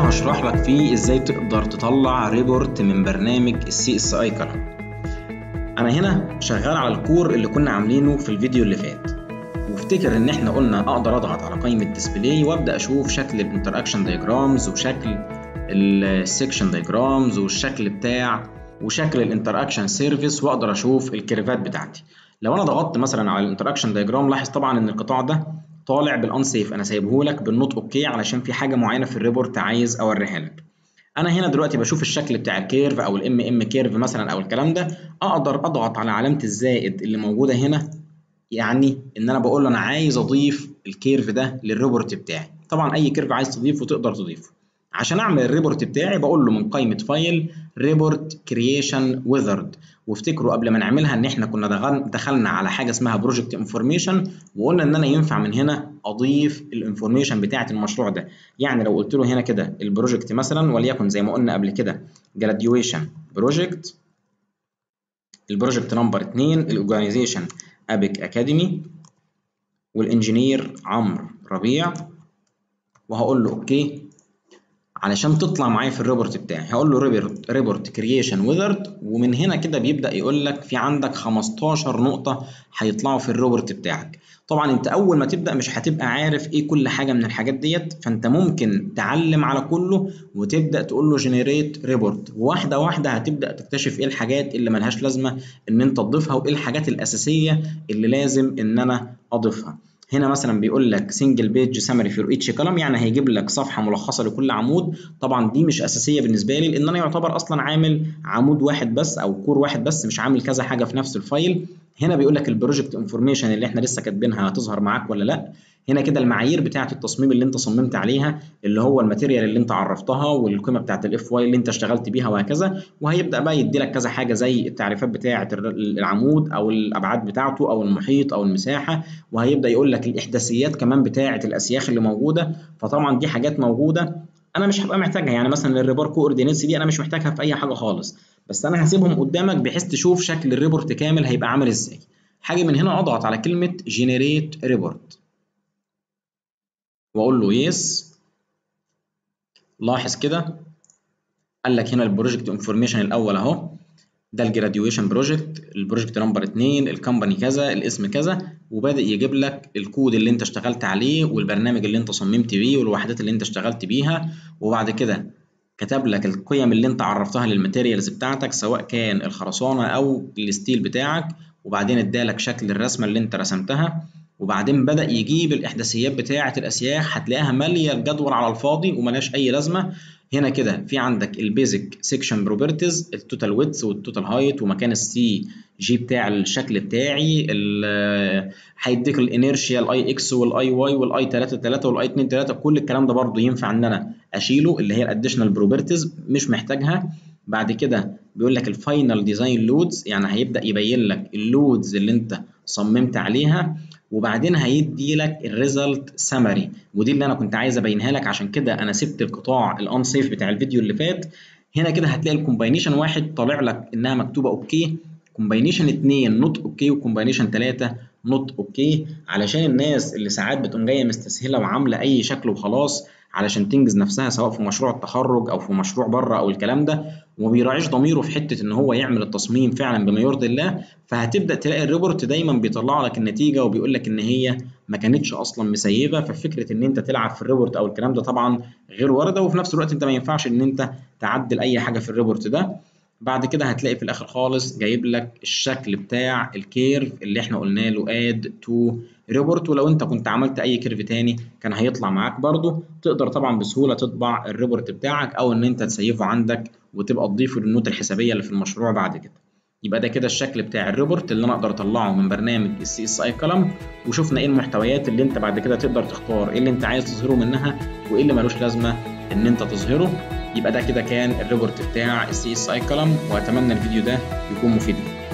هشرح لك فيه ازاي تقدر تطلع ريبورت من برنامج السي اس اي كلام انا هنا شغال على الكور اللي كنا عاملينه في الفيديو اللي فات وافتكر ان احنا قلنا اقدر اضغط على قائمه ديسبلاي وابدا اشوف شكل الانتراكشن دايجرامز وشكل السكشن دايجرامز والشكل بتاع وشكل الانتراكشن سيرفيس واقدر اشوف الكيرفات بتاعتي لو انا ضغطت مثلا على الانتراكشن دايجرام لاحظ طبعا ان القطاع ده طالع بالانسيف انا سايبه لك بالنوت اوكي علشان في حاجه معينه في الريبورت عايز اوريها لك انا هنا دلوقتي بشوف الشكل بتاع الكيرف او الام ام كيرف مثلا او الكلام ده اقدر اضغط على علامه الزائد اللي موجوده هنا يعني ان انا بقول له انا عايز اضيف الكيرف ده للريبورت بتاعي طبعا اي كيرف عايز تضيفه تقدر تضيفه عشان اعمل الريبورت بتاعي بقول له من قائمه فايل ريبورت كرييشن ويزرد وافتكروا قبل ما نعملها ان احنا كنا دخلنا على حاجه اسمها بروجكت انفورميشن وقلنا ان انا ينفع من هنا اضيف الانفورميشن بتاعه المشروع ده يعني لو قلت له هنا كده البروجكت مثلا وليكن زي ما قلنا قبل كده جراديويشن بروجكت البروجكت نمبر 2 الاورجانيزيشن ابيك اكاديمي والانجينير عمرو ربيع وهقول له اوكي علشان تطلع معايا في الريبورت بتاعي هقول له ريبورت ريبورت كرييشن ويزرد ومن هنا كده بيبدا يقول لك في عندك 15 نقطه هيطلعوا في الريبورت بتاعك طبعا انت اول ما تبدا مش هتبقى عارف ايه كل حاجه من الحاجات ديت فانت ممكن تعلم على كله وتبدا تقول له جنريت ريبورت واحده واحده هتبدا تكتشف ايه الحاجات اللي ملهاش لازمه ان انت تضيفها وايه الحاجات الاساسيه اللي لازم ان انا اضيفها هنا مثلا بيقول لك سنجل بيج سمري فور ايتش كلام يعني هيجيب لك صفحه ملخصه لكل عمود طبعا دي مش اساسيه بالنسبه لي لان انا يعتبر اصلا عامل عمود واحد بس او كور واحد بس مش عامل كذا حاجه في نفس الفايل هنا بيقول لك البروجكت انفورميشن اللي احنا لسه كاتبينها هتظهر معاك ولا لا هنا كده المعايير بتاعه التصميم اللي انت صممت عليها اللي هو الماتيريال اللي انت عرفتها والقيمه بتاعه الاف واي اللي انت اشتغلت بيها وهكذا وهيبدا بقى يدي لك كذا حاجه زي التعريفات بتاعه العمود او الابعاد بتاعته او المحيط او المساحه وهيبدا يقول لك الاحداثيات كمان بتاعه الاسياخ اللي موجوده فطبعا دي حاجات موجوده انا مش هبقى محتاجها يعني مثلا الريبور كوردينيتس دي انا مش محتاجها في اي حاجه خالص بس انا هسيبهم قدامك بحيث تشوف شكل الريبورت كامل هيبقى عامل ازاي حاجه من هنا اضغط على كلمه جنريت ريبورت واقول له يس لاحظ كده قال لك هنا البروجكت انفورميشن الاول اهو ده الجراديويشن بروجكت البروجكت نمبر 2 الكومباني كذا الاسم كذا وبادئ يجيب لك الكود اللي انت اشتغلت عليه والبرنامج اللي انت صممت بيه والوحدات اللي انت اشتغلت بيها وبعد كده كتب لك القيم اللي انت عرفتها للماتيريالز بتاعتك سواء كان الخرسانه او الستيل بتاعك وبعدين ادالك شكل الرسمه اللي انت رسمتها وبعدين بدا يجيب الاحداثيات بتاعه الاسياخ هتلاقيها ماليه الجدول على الفاضي وملهاش اي لازمه هنا كده في عندك البيزك سيكشن بروبرتيز التوتال ويدث والتوتال هايت ومكان السي جي بتاع الشكل بتاعي هيديك الانيرشيا الاي اكس والاي واي والاي 3 3 والاي 2 3 كل الكلام ده برضو ينفع ان انا اشيله اللي هي الاديشنال بروبرتيز مش محتاجها بعد كده بيقول لك الفاينل ديزاين لودز يعني هيبدا يبين لك اللودز اللي انت صممت عليها وبعدين هيدي لك الريزلت سمري ودي اللي انا كنت عايز ابينها لك عشان كده انا سبت القطاع الانسيف بتاع الفيديو اللي فات هنا كده هتلاقي الكومباينيشن واحد طالع لك انها مكتوبه اوكي كومباينيشن 2 نوت اوكي وكومباينيشن 3 نوت اوكي علشان الناس اللي ساعات بتقوم جايه مستسهله وعامله اي شكل وخلاص علشان تنجز نفسها سواء في مشروع التخرج او في مشروع بره او الكلام ده وما بيراعيش ضميره في حته ان هو يعمل التصميم فعلا بما يرضي الله فهتبدا تلاقي الريبورت دايما بيطلع لك النتيجه وبيقول لك ان هي ما كانتش اصلا مسيبه ففكره ان انت تلعب في الريبورت او الكلام ده طبعا غير وارده وفي نفس الوقت انت ما ينفعش ان انت تعدل اي حاجه في الريبورت ده بعد كده هتلاقي في الاخر خالص جايب لك الشكل بتاع الكيرف اللي احنا قلنا له اد تو ريبورت ولو انت كنت عملت اي كيرف تاني كان هيطلع معاك برده تقدر طبعا بسهوله تطبع الريبورت بتاعك او ان انت تسيفه عندك وتبقى تضيفه للنوت الحسابيه اللي في المشروع بعد كده يبقى ده كده الشكل بتاع الريبورت اللي انا اقدر اطلعه من برنامج السي اس اي كلام وشفنا ايه المحتويات اللي انت بعد كده تقدر تختار ايه اللي انت عايز تظهره منها وايه اللي ملوش لازمه ان انت تظهره يبقى ده كده كان الريبورت بتاع السي اس اي كلام واتمنى الفيديو ده يكون مفيد لك